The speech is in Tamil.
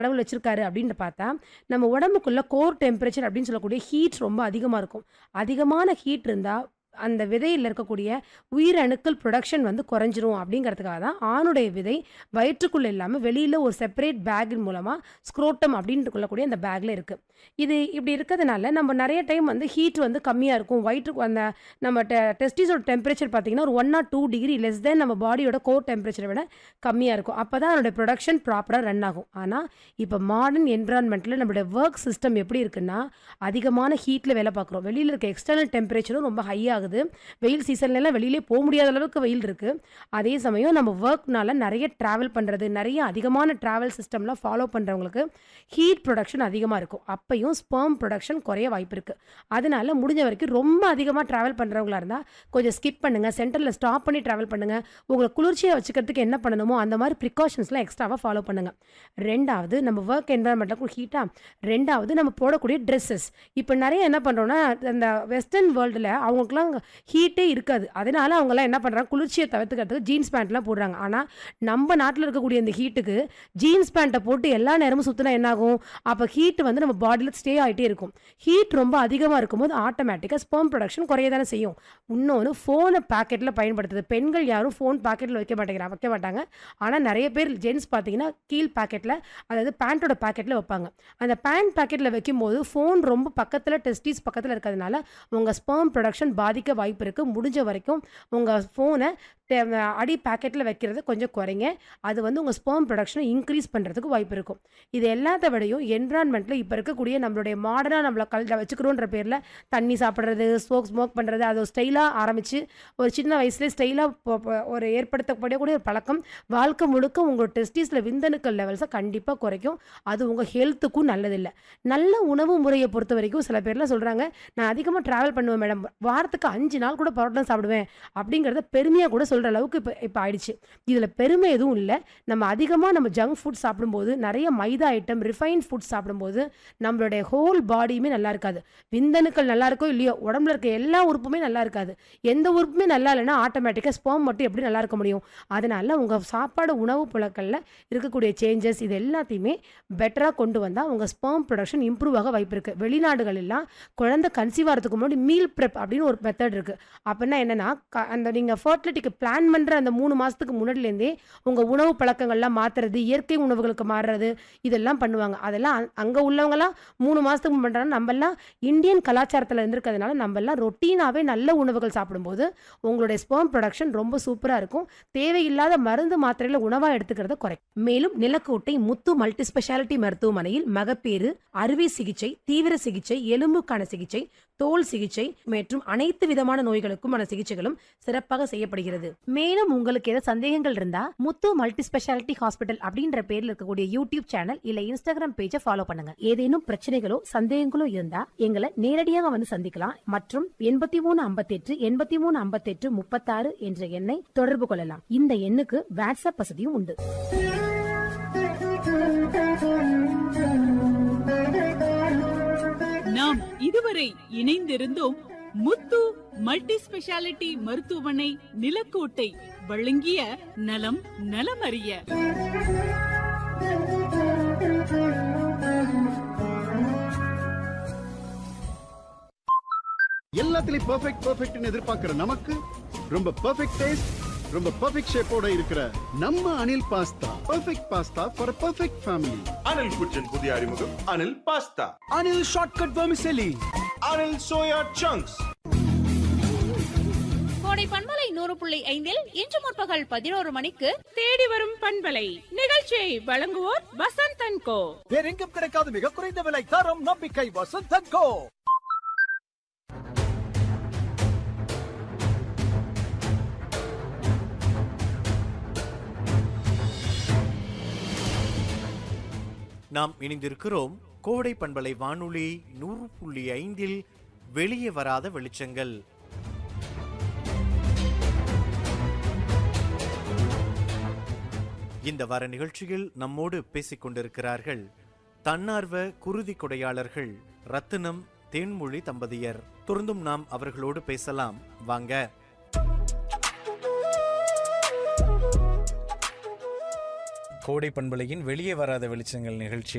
கடவுள் வச்சிருக்காரு அப்படின்னு பார்த்தா நம்ம உடம்புக்குள்ள கோர் டெம்பரேச்சர் அப்படின்னு சொல்லக்கூடிய ஹீட் ரொம்ப அதிகமாக இருக்கும் அதிகமான ஹீட் இருந்தால் அந்த விதையில் இருக்கக்கூடிய உயிரணுக்கள் ப்ரொடக்ஷன் வந்து குறைஞ்சிரும் அப்படிங்கிறதுக்காக தான் ஆணுடைய விதை வயிற்றுக்குள்ளே இல்லாமல் வெளியில் ஒரு செப்பரேட் பேக்கின் மூலமாக ஸ்க்ரோட்டம் அப்படின்னு கொள்ளக்கூடிய அந்த பேக்கில் இருக்குது இது இப்படி இருக்கிறதுனால நம்ம நிறைய டைம் வந்து ஹீட் வந்து கம்மியாக இருக்கும் வயிற்றுக்கு அந்த நம்ம டெ டெஸ்டிஸோட டெம்பரேச்சர் பார்த்திங்கன்னா ஒரு one or two degree less then நம்ம பாடியோட கோர் டெம்பரேச்சரை விட கம்மியாக இருக்கும் அப்போ தான் அதோட ப்ரொடக்ஷன் ப்ராப்பராக ரன் ஆகும் ஆனால் இப்போ மாடர்ன் என்விரான்மெண்ட்டில் நம்மளுடைய ஒர்க் சிஸ்டம் எப்படி இருக்குன்னா அதிகமான ஹீட்டில் வேலை பார்க்குறோம் வெளியில் இருக்க எக்ஸ்டர்னல் டெம்பரேச்சரும் ரொம்ப ஹை ஆகுது வெயில் சீசன்லலாம் வெளியிலே போக முடியாத அளவுக்கு வெயில் இருக்குது அதே சமயம் நம்ம ஒர்க்னால நிறைய ட்ராவல் பண்ணுறது நிறைய அதிகமான ட்ராவல் சிஸ்டம்லாம் ஃபாலோ பண்ணுறவங்களுக்கு ஹீட் ப்ரொடக்ஷன் அதிகமாக இருக்கும் அப்பையும் ஸ்பெர்ம் ப்ரொடக்ஷன் குறைய வாய்ப்பு இருக்குது அதனால முடிஞ்ச வரைக்கும் ரொம்ப அதிகமாக ட்ராவல் பண்ணுறவங்களா இருந்தால் கொஞ்சம் ஸ்கிப் பண்ணுங்கள் சென்டரில் ஸ்டாப் பண்ணி ட்ராவல் பண்ணுங்கள் உங்களை குளிர்ச்சியாக வச்சுக்கிறதுக்கு என்ன பண்ணணுமோ அந்த மாதிரி ப்ரிகாஷன்ஸ்லாம் எக்ஸ்ட்ராவாக ஃபாலோ பண்ணுங்கள் ரெண்டாவது நம்ம ஒர்க் என்வரான்மெண்ட்டில் ஹீட்டாக ரெண்டாவது நம்ம போடக்கூடிய ட்ரெஸ்ஸஸ் இப்போ நிறைய என்ன பண்ணுறோன்னா அந்த வெஸ்டர்ன் வேர்ல்டில் அவங்களுக்குலாம் ஹீட்டே இருக்காது அதனால அவங்கெல்லாம் என்ன பண்ணுறாங்க குளிர்ச்சியை தவிர்த்துக்கிறதுக்கு ஜீன்ஸ் பேண்ட்லாம் போடுறாங்க ஆனால் நம்ம நாட்டில் இருக்கக்கூடிய இந்த ஹீட்டுக்கு ஜீன்ஸ் பேண்ட்டை போட்டு எல்லா நேரமும் சுற்றினா என்னாகும் அப்போ ஹீட் வந்து நம்ம பாடியில் ஸ்டே ஆகிட்டே இருக்கும் ஹீட் ரொம்ப அதிகமாக இருக்கும்போது ஆட்டோமேட்டிக்காக ஸ்பெர்ம் ப்ரொடக்ஷன் குறைய தானே செய்யும் இன்னொன்று ஃபோனை பாக்கெட்டில் பயன்படுத்துது பெண்கள் யாரும் ஃபோன் பாக்கெட்டில் வைக்க மாட்டேங்கிறாங்க வைக்க மாட்டாங்க ஆனால் நிறைய பேர் ஜென்ஸ் பார்த்தீங்கன்னா கீழ் பாக்கெட்டில் அதாவது பேண்ட்டோட பாக்கெட்டில் வைப்பாங்க அந்த பேண்ட் பாக்கெட்டில் வைக்கும்போது ஃபோன் ரொம்ப பக்கத்தில் டெஸ்டிஸ் பக்கத்தில் இருக்கிறதுனால உங்கள் ஸ்பெர்ம் ப்ரொடக்ஷன் பாதிக்க வாய்ப்பு இருக்குது முடிஞ்ச வரைக்கும் உங்கள் ஃபோனை அடி பேக்கெட்டில் வைக்கிறது கொஞ்சம் குறைங்க அது வந்து உங்கள் ஸ்பெர்ம் ப்ரொடக்ஷனை இன்க்ரீஸ் பண்ணுறதுக்கு வாய்ப்பு இருக்கும் இது எல்லாத்த விடையும் என்விரான்மெண்ட்டில் இப்போ இருக்கக்கூடிய நம்மளுடைய மாடர்னாக நம்மளை கல் வச்சுக்கிறோன்ற பேரில் தண்ணி சாப்பிட்றது ஸ்மோக் ஸ்மோக் பண்ணுறது அது ஸ்டைலாக ஆரம்பித்து ஒரு சின்ன வயசுலேயே ஸ்டைலாக ஒரு ஏற்படுத்தப்படக்கூடிய ஒரு பழக்கம் வாழ்க்கை முழுக்க உங்களோட டெஸ்டிஸில் விந்தணுக்கள் லெவல்ஸை கண்டிப்பாக குறைக்கும் அது உங்கள் ஹெல்த்துக்கும் நல்லதில்லை நல்ல உணவு முறையை பொறுத்த வரைக்கும் சில பேர்லாம் சொல்கிறாங்க நான் அதிகமாக ட்ராவல் பண்ணுவேன் மேடம் வாரத்துக்கு அஞ்சு நாள் கூட பரோட்டா சாப்பிடுவேன் அப்படிங்கிறத பெருமையாக கூட சொல்கிற அளவுக்கு இப்போ இப்போ ஆயிடுச்சு இதில் பெருமை எதுவும் இல்லை நம்ம அதிகமாக நம்ம ஜங்க் ஃபுட் சாப்பிடும்போது நிறைய மைதா ஐட்டம் ரிஃபைன் ஃபுட் சாப்பிடும்போது நம்மளுடைய ஹோல் பாடியுமே நல்லா இருக்காது விந்தணுக்கள் நல்லா இருக்கோ இல்லையோ உடம்புல இருக்க எல்லா உறுப்புமே நல்லா இருக்காது எந்த உறுப்புமே நல்லா இல்லைன்னா ஆட்டோமேட்டிக்காக ஸ்போம் மட்டும் எப்படி நல்லா இருக்க முடியும் அதனால உங்கள் சாப்பாடு உணவு புழக்கல்ல இருக்கக்கூடிய சேஞ்சஸ் இது எல்லாத்தையுமே பெட்டராக கொண்டு வந்தால் உங்கள் ஸ்பெர்ம் ப்ரொடக்ஷன் இம்ப்ரூவ் ஆக வாய்ப்பு இருக்குது வெளிநாடுகள் எல்லாம் குழந்தை கன்சீவ் ஆகிறதுக்கு முன்னாடி மீல் ப்ரெப் அப்படின்னு ஒரு மெத்தட் இருக்குது அப்படின்னா என்னென்னா க- அந்த நீங்கள் ஃபர்டிலிட்டிக்கு பிளான் பண்ணுற அந்த மூணு மாதத்துக்கு முன்னாடிலேருந்தே உங்கள் உணவு பழக்கங்கள்லாம் மாற்றுறது இயற்கை உணவுகளுக்கு மாறுறது இதெல்லாம் பண்ணுவாங்க அதெல்லாம் அங்கே உள்ளவங்கலாம் மூணு மாதத்துக்கு பண்ணுறாங்க நம்மெல்லாம் இந்தியன் கலாச்சாரத்தில் இருந்திருக்கிறதுனால நம்மெல்லாம் ரொட்டீனாகவே நல்ல உணவுகள் சாப்பிடும்போது உங்களுடைய ஸ்பெர்ம் ப்ரொடக்ஷன் ரொம்ப சூப்பராக இருக்கும் தேவையில்லாத மருந்து மாத்திரையில் உணவாக எடுத்துக்கிறத குறை மேலும் நிலக்கோட்டை முத்து மல்டி ஸ்பெஷாலிட்டி மருத்துவமனையில் மகப்பேறு அறுவை சிகிச்சை தீவிர சிகிச்சை எலும்புக்கான சிகிச்சை தோல் சிகிச்சை மற்றும் அனைத்து விதமான நோய்களுக்குமான சிகிச்சைகளும் சிறப்பாக செய்யப்படுகிறது மேலும் உங்களுக்கு ஏதாவது சந்தேகங்கள் இருந்தா முத்து மல்டி ஸ்பெஷாலிட்டி ஹாஸ்பிட்டல் அப்படின்ற பேர்ல இருக்கக்கூடிய யூடியூப் சேனல் இல்ல இன்ஸ்டாகிராம் பேஜை ஃபாலோ பண்ணுங்க ஏதேனும் பிரச்சனைகளோ சந்தேகங்களோ இருந்தா எங்களை நேரடியாக வந்து சந்திக்கலாம் மற்றும் எண்பத்தி மூணு ஐம்பத்தெட்டு எண்பத்தி மூணு ஐம்பத்தெட்டு முப்பத்தாறு என்ற எண்ணை தொடர்பு கொள்ளலாம் இந்த எண்ணுக்கு வாட்ஸ்அப் வசதியும் உண்டு நாம் இதுவரை இணைந்திருந்தோம் முத்து மல்டி ஸ்பெஷாலிட்டி மருத்துவமனை நிலக்கோட்டை வழங்கிய நலம் நலமறிய எல்லாத்துலயும் பெர்ஃபெக்ட் பெர்ஃபெக்ட்னு எதிர்பார்க்கிற நமக்கு ரொம்ப பெர்ஃபெக்ட் டேஸ்ட் ரொம்ப பெர்ஃபெக்ட் ஷேப்போட இருக்கிற நம்ம Anil pasta perfect pasta for perfect family Anil kitchen புதிய அறிமுகம் Anil pasta Anil Shortcut Vermicelli. Anil soya chunks கோடை பண்பலை நூறு புள்ளி ஐந்தில் இன்று முற்பகல் பதினோரு மணிக்கு தேடி வரும் பண்பலை நிகழ்ச்சியை வழங்குவோர் வசந்த் அண்ட் கோ வேறெங்கும் கிடைக்காத மிக குறைந்த விலை தரம் நம்பிக்கை வசந்தன் கோ நாம் இணைந்திருக்கிறோம் கோடை பண்பலை வானொலி நூறு புள்ளி ஐந்தில் வெளியே வராத வெளிச்சங்கள் இந்த வார நிகழ்ச்சியில் நம்மோடு பேசிக் கொண்டிருக்கிறார்கள் தன்னார்வ குருதி கொடையாளர்கள் ரத்தினம் தேன்மொழி தம்பதியர் தொடர்ந்தும் நாம் அவர்களோடு பேசலாம் வாங்க கோடை பண்பலையின் வெளியே வராத வெளிச்சங்கள் நிகழ்ச்சி